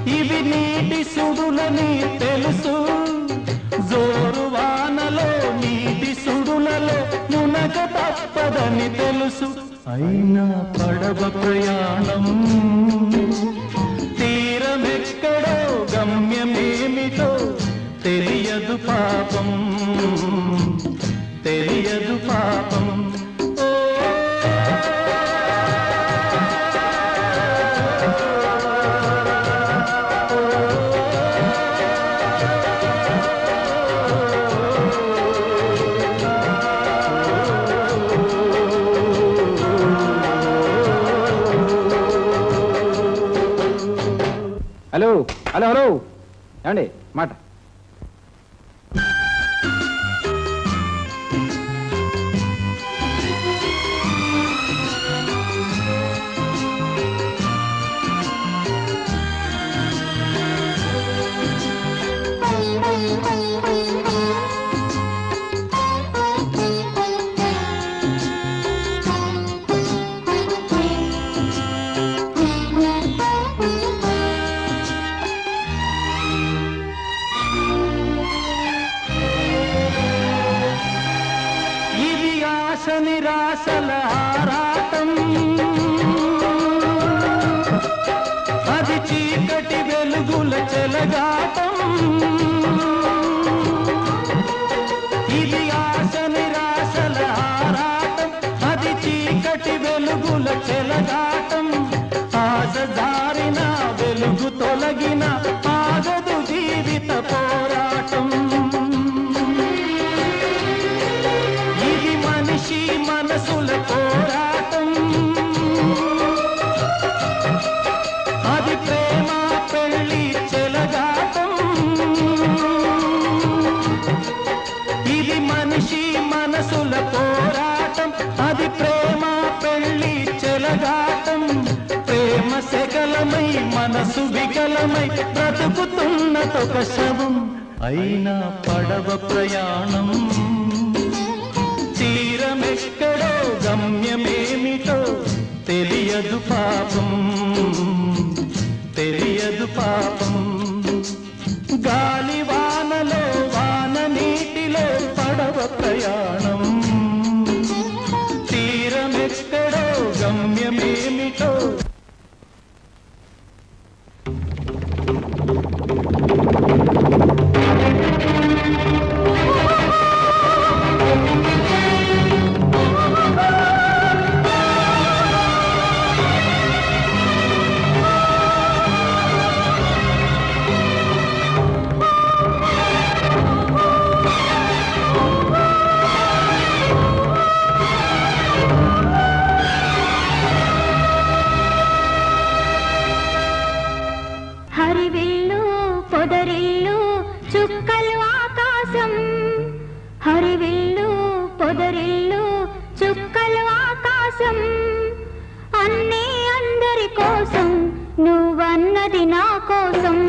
ఇవి నీటి సుడులని తెలుసు జోరు వానలో నీటి సుడులలో మునగ తప్పదని తెలుసు అయినా పడవ ప్రయాణం తీరమెక్కడో గమ్యమేమిటో తెలియదు పాపం తెలియదు పాపం ఓ హలో హలో హలో ఏమండి మాట ఇది ఆశ నిరాశల ఆరాటం అది చీకటి వెలుగుల చెలగాటం ఇది ఆశ నిరాశల ఆరాటం అది చీకటి వెలుగుల చెలగాటం ఆశ జారిన వెలుగు తొలగిన ఆగదు జీవిత పోరాటం ఇది మనిషి మనసుల పోరాటం అది ప్రేమ పెళ్లి చెలగాటం ఇది మనిషి మనసుల పోరాటం అది ప్రేమ పెళ్లి చెలగాటం ప్రేమ సెగలమై మనసు వికలమై బ్రతుకుతున్నదొక శవం అయినా పడవ ప్రయాణం తీరమెక్కడో గమ్యమేమిటో తెలియదు పాపం తెలియదు పాపం గాలి వానలో వాన నీటిలో పడవ ప్రయాణం తీరమెక్కడో గమ్యమేమిటో హరివిల్లు పొదరిల్లు చుక్కలు ఆకాశం హరివిల్లు పొదరిల్లు చుక్కలు ఆకాశం అన్నీ అందరి కోసం నువ్వన్నది నా కోసం